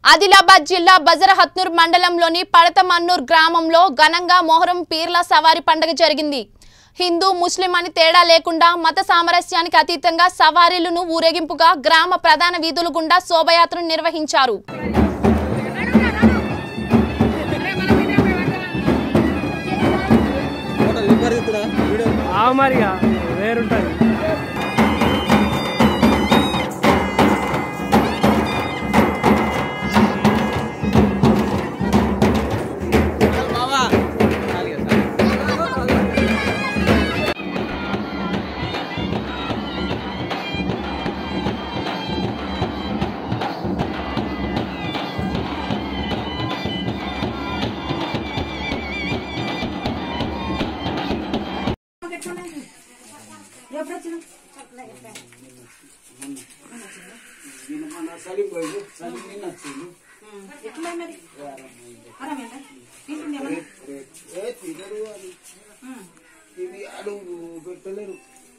ఆదిలాబాద్ జిల్లా బజరహత్నూర్ మండలంలోని పడతమన్నూర్ గ్రామంలో ఘనంగా మొహరం పీర్ల సవారి పండుగ జరిగింది హిందూ ముస్లిం అని తేడా లేకుండా మత సామరస్యానికి అతీతంగా సవారీలను ఊరేగింపుగా గ్రామ ప్రధాన వీధుల గుండా శోభయాత్రను నిర్వహించారు ఆ మరిగా వేరుంటుంది ఎట్లా మరి అరమేనా తీసుకుంది ఏమన్నా ఏ తినరు అని ఇది అడుగు పెట్టలేరు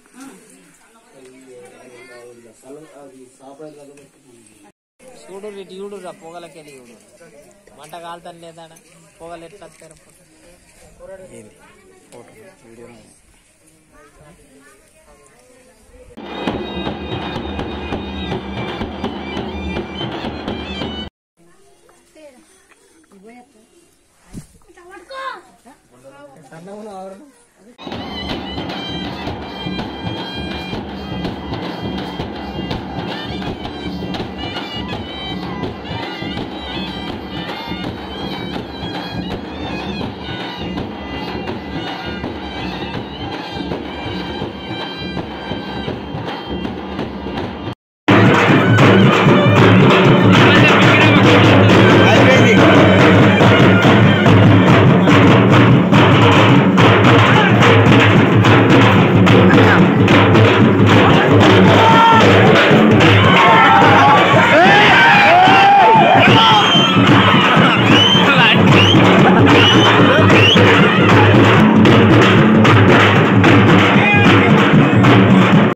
స్థలం అది సాపడే చూడు ఇటు చూడు రా పొగలకెళ్ళి చూడు మంట కాలుతాను లేదా పొగలు ఎట్లా వస్తారు